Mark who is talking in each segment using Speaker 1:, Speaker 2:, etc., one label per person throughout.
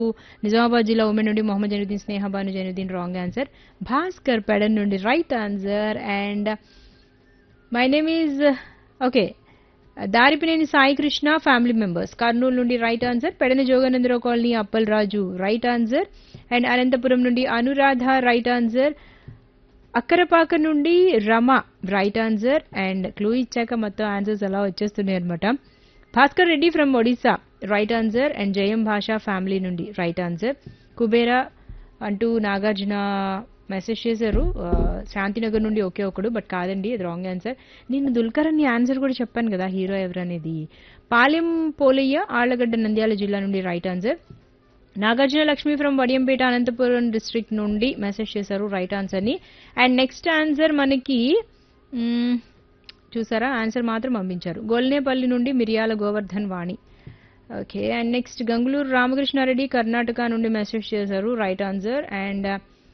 Speaker 1: నిజామాబాద్ జిల్లా ఉమెన్ నుండి మొహమ్మద్ జైనుద్దీన్ స్నేహ బాను జైనుద్దీన్ రాంగ్ ఆన్సర్ భాస్కర్ పెడన్ నుండి right answer and my name is okay Daripineni Sai Krishna family members Kurnool నుండి right answer Pedana Joganandarao colony Appal Raju right answer and Anantapuram నుండి అనురాధ రైట్ ఆన్సర్ అక్కరపాక నుండి Rama right answer and clue ఇచ్చాక మొత్తం ఆన్సర్స్ అలా వచ్చేస్తున్నాయి అనమాట Bhaskar Reddy from Odisha right answer and Jayam Bhasha family నుండి రైట్ ఆన్సర్ కుబేరా అంటూ నాగార్జున మెసేజ్ చేశారు ఆ, శాంతినగర్ నుండి ఒకే ఒకడు బట్ కాదండి అది రాంగ్ ఆన్సర్ నేను దుల్కర్ అని ఆన్సర్ కూడా చెప్పాను కదా హీరో ఎవరనేది పాలెం పోలయ్య ఆళ్లగడ్డ నంద్యాల జిల్లా నుండి right answer Nagarjuna Lakshmi from Vadiyampeta Anantapuram district నుండి మెసేజ్ చేశారు రైట్ ఆన్సర్ ని అండ్ నెక్స్ట్ ఆన్సర్ మనకి మ్మ్, చూసారా ఆన్సర్ మాత్రం పంపించారు గొల్నేపల్లి నుండి Miriyala Govardhan Vani okay and next Gangaluru Ramakrishnareddy Karnataka నుండి మెసేజ్ చేశారు right answer and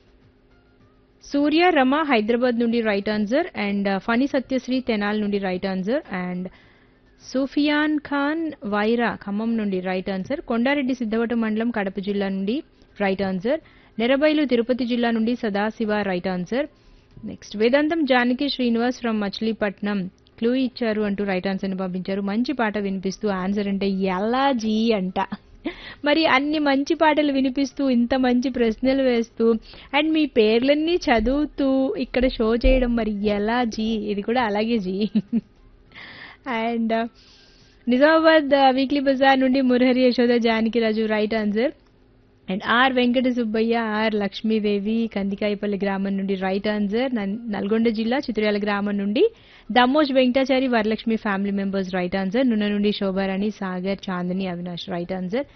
Speaker 1: Surya Rama Hyderabad నుండి right answer and Phani Satyasri Tenali నుండి right answer and Sufiyan Khan Wyra Khammam నుండి రైట్ ఆన్సర్ కొండారెడ్డి సిద్ధవటం మండలం కడప జిల్లా నుండి రైట్ ఆన్సర్ నెరబైలు తిరుపతి జిల్లా నుండి Sadashiva right answer next Vedantam Janaki Srinivas from Machilipatnam clue ఇచ్చారు అంటూ రైట్ ఆన్సర్ ని పంపించారు మంచి పాట వినిపిస్తూ ఆన్సర్ అంటే ఎలా జీ అంట మరి అన్ని మంచి పాటలు వినిపిస్తూ ఇంత మంచి ప్రశ్నలు వేస్తూ అండ్ మీ పేర్లన్నీ చదువుతూ ఇక్కడ షో చేయడం మరి ఎలా జీ ఇది కూడా అలాగే జీ అండ్ నిజామాబాద్ వీక్లీ బజార్ నుండి Murahari Yashoda Janaki Raju right answer and R Venkata Subbaiah R Lakshmidevi Kandikayapalli గ్రామం నుండి రైట్ ఆన్సర్ నన్- నల్గొండ జిల్లా చిత్రయాల గ్రామం నుండి Dammoj Venkatachari Varalakshmi family members right answer Nunna నుండి శోభారాణి సాగర్ చాందిని అవినాష్ రైట్ ఆన్సర్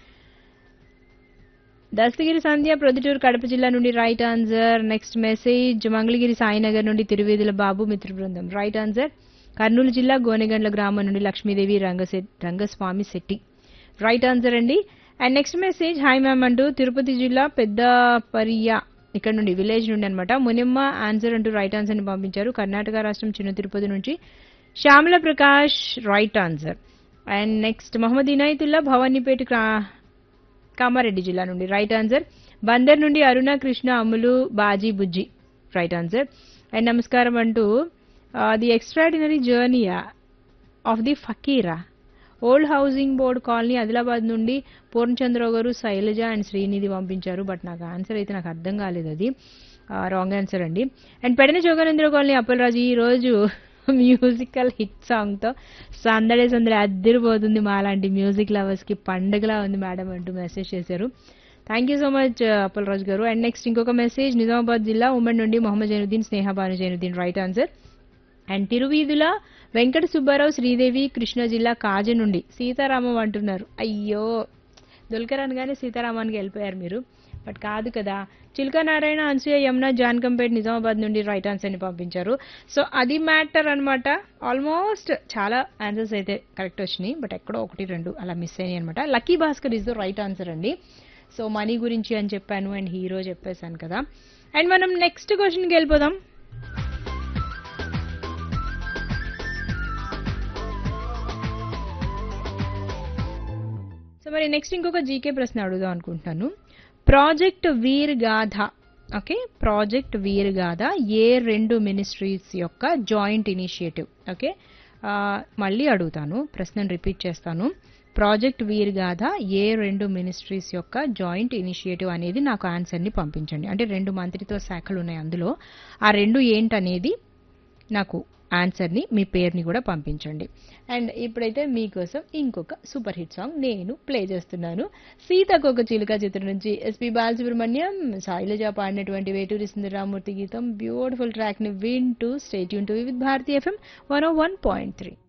Speaker 1: దస్తగిరి సంధ్య ప్రొద్దుటూరు కడప జిల్లా నుండి right answer next message Mangalagiri Sainagar నుండి తిరువేదుల బాబు మిత్ర బృందం రైట్ ఆన్సర్ కర్నూలు జిల్లా గోనెగండ్ల గ్రామం నుండి లక్ష్మీదేవి రంగశె రంగస్వామి శెట్టి రైట్ ఆన్సర్ అండి and next message hi ma'am అంటూ తిరుపతి జిల్లా పెద్ద పరియ ఇక్కడ నుండి విలేజ్ నుండి అనమాట మునిమ్మ ఆన్సర్ అంటూ రైట్ ఆన్సర్ ని పంపించారు కర్ణాటక రాష్ట్రం చిన్న తిరుపతి నుంచి Shyamala Prakash right answer and next Mohammed Inayatullah Bhavanipeta క్రా- కామారెడ్డి జిల్లా నుండి రైట్ ఆన్సర్ బందర్ నుండి Aruna Krishna Ammulu Baji Bujji right answer and నమస్కారం అంటూ the extraordinary journey of the fakir old housing board colony Adilabad నుండి పూర్ణచంద్రరావు గారు శైలజ అండ్ శ్రీనిధి పంపించారు బట్ నాకు ఆన్సర్ అయితే నాకు అర్థం కాలేదు అది రాంగ్ ఆన్సర్ అండి అండ్ పెడన జోగానందరావు కాలనీ అప్పలరాజు ఈ రోజు మ్యూజికల్ హిట్ సాంగ్ తో సందడే సందడి అద్దరిపోతుంది మా లాంటి మ్యూజిక్ లవర్స్ కి పండుగలా ఉంది మేడం అంటూ మెసేజ్ చేశారు thank you so much Appalaraju garu and next ఇంకొక మెసేజ్ నిజామాబాద్ జిల్లా ఉమ్మడి నుండి Mohammed Zainuddin Sneha Bhanu Zainuddin right answer and Tiruveedhula Venkata Subbarao Sridevi Krishna జిల్లా కాజ నుండి సీతారామం అంటున్నారు అయ్యో దుల్కర్ అనగానే సీతారామానికి వెళ్ళిపోయారు మీరు బట్ కాదు కదా చిల్కా నారాయణ అన్సూయ యమున జాన్కంపేట్ నిజామాబాద్ నుండి రైట్ ఆన్సర్ ని పంపించారు సో అది మ్యాటర్ అన్నమాట ఆల్మోస్ట్ చాలా ఆన్సర్స్ అయితే కరెక్ట్ వచ్చినాయి బట్ ఎక్కడో ఒకటి రెండు అలా మిస్ అయినాయి అనమాట lucky Bhaskar is the right answer అండి సో మనీ గురించి అని చెప్పాను అండ్ హీరో చెప్పేశాను కదా అండ్ మనం నెక్స్ట్ క్వశ్చన్కి వెళ్ళిపోదాం సో మరి నెక్స్ట్ ఇంకొక జీకే ప్రశ్న అడుగుదాం అనుకుంటున్నాను ప్రాజెక్ట్ వీర్ గాథ ఓకే ప్రాజెక్ట్ వీర్ గాథ ఏ రెండు మినిస్ట్రీస్ యొక్క జాయింట్ ఇనిషియేటివ్ ఓకే ఆ, మళ్ళీ అడుగుతాను ప్రశ్నను రిపీట్ చేస్తాను ప్రాజెక్ట్ వీర్ గాథ ఏ రెండు మినిస్ట్రీస్ యొక్క జాయింట్ ఇనిషియేటివ్ అనేది నాకు ఆన్సర్ని పంపించండి అంటే రెండు మంత్రిత్వ శాఖలు ఉన్నాయి అందులో ఆ రెండు ఏంటనేది నాకు ఆన్సర్ని మీ పేరుని కూడా పంపించండి అండ్ ఇప్పుడైతే మీకోసం ఇంకొక సూపర్ హిట్ సాంగ్ నేను ప్లే చేస్తున్నాను సీతకొక చిలుక చిత్రం నుంచి ఎస్పి బాలసుబ్రహ్మణ్యం శైలజ పాడినటువంటి వేటూరి సుందరరామూర్తి గీతం బ్యూటిఫుల్ ట్రాక్ ని వింటూ స్టేట్ యూన్ to with Bharati FM one one point three